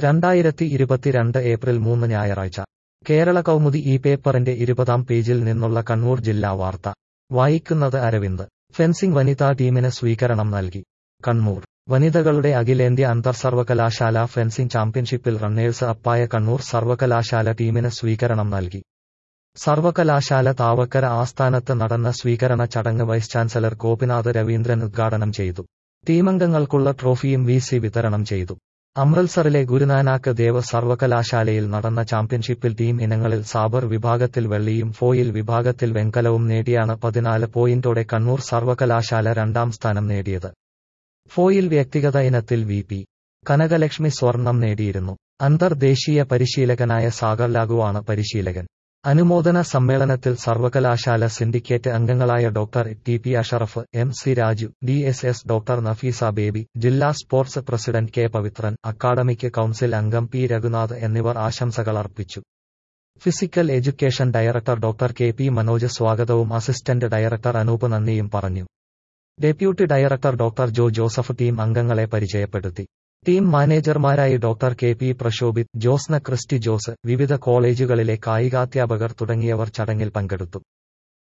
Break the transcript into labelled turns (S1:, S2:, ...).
S1: രണ്ടായിരത്തി ഇരുപത്തിരണ്ട് ഏപ്രിൽ മൂന്ന് ഞായറാഴ്ച കേരള കൗമുദി ഈ പേപ്പറിന്റെ ഇരുപതാം പേജിൽ നിന്നുള്ള കണ്ണൂർ ജില്ലാ വാർത്ത വായിക്കുന്നത് അരവിന്ദ് ഫെൻസിംഗ് വനിതാ ടീമിന് സ്വീകരണം നൽകി കണ്ണൂർ വനിതകളുടെ അഖിലേന്ത്യാ അന്തർ സർവകലാശാല ഫെൻസിംഗ് ചാമ്പ്യൻഷിപ്പിൽ റണ്ണേഴ്സ് അപ്പായ കണ്ണൂർ സർവകലാശാല ടീമിന് സ്വീകരണം നൽകി സർവകലാശാല താവക്കര ആസ്ഥാനത്ത് നടന്ന സ്വീകരണ ചടങ്ങ് വൈസ് ചാൻസലർ ഗോപിനാഥ് രവീന്ദ്രൻ ഉദ്ഘാടനം ചെയ്തു ടീമംഗങ്ങൾക്കുള്ള ട്രോഫിയും വി സി വിതരണം ചെയ്തു അമൃത്സറിലെ ഗുരുനാനാക്ക് ദേവ് സർവകലാശാലയിൽ നടന്ന ചാമ്പ്യൻഷിപ്പിൽ ടീം ഇനങ്ങളിൽ സാബർ വിഭാഗത്തിൽ വെള്ളിയും ഫോയിൽ വിഭാഗത്തിൽ വെങ്കലവും നേടിയാണ് പതിനാല് പോയിന്റോടെ കണ്ണൂർ സർവകലാശാല രണ്ടാം സ്ഥാനം നേടിയത് ഫോയിൽ വ്യക്തിഗത ഇനത്തിൽ വി പി കനകലക്ഷ്മി സ്വർണം നേടിയിരുന്നു അന്തർദേശീയ പരിശീലകനായ സാഗർ ലാഗുവാണ് പരിശീലകൻ അനുമോദന സമ്മേളനത്തിൽ സർവകലാശാല സിൻഡിക്കേറ്റ് അംഗങ്ങളായ doctor T P Ashraf M C Raju D S S doctor Nafeesa Baby ജില്ലാ sports president K Pavithran academic council അംഗം പി രഘുനാഥ് എന്നിവർ ആശംസകൾ അർപ്പിച്ചു physical education director doctor K P Manoj സ്വാഗതവും അസിസ്റ്റന്റ് ഡയറക്ടർ അനൂപ് നന്ദിയും പറഞ്ഞു deputy director doctor Jo Joseph team അംഗങ്ങളെ പരിചയപ്പെടുത്തി ടീം മാനേജർമാരായി doctor K P Prashobhith Josna Christy Jose വിവിധ കോളേജുകളിലെ കായികാധ്യാപകർ തുടങ്ങിയവർ ചടങ്ങിൽ പങ്കെടുത്തു